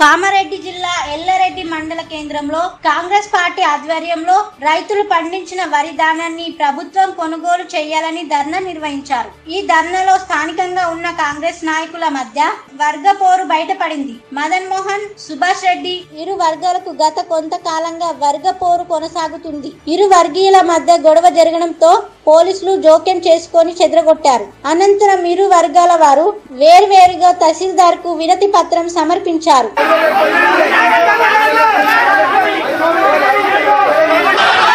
కామారెడ్డి జిల్లా ఎల్లారెడ్డి మండల కేంద్రంలో కాంగ్రెస్ పార్టీ ఆధ్వర్యంలో రైతులు పండించిన వరి ధాన్యాన్ని ప్రభుత్వం కొనుగోలు చేయాలని ధర్నా నిర్వహించారు ఈ ధర్నాలో స్థానికంగా ఉన్న కాంగ్రెస్ నాయకుల మధ్య వర్గ పోరు బయటపడింది మదన్ మోహన్ సుభాష్ రెడ్డి ఇరు వర్గాలకు గత కొంతకాలంగా వర్గ పోరు కొనసాగుతుంది ఇరు వర్గీయుల మధ్య గొడవ జరగడంతో పోలీసులు జోక్యం చేసుకొని చెదరగొట్టారు అనంతరం ఇరు వర్గాల వారు వేర్వేరుగా తహసీల్దార్ కు వినతి పత్రం సమర్పించారు ¡Vamos!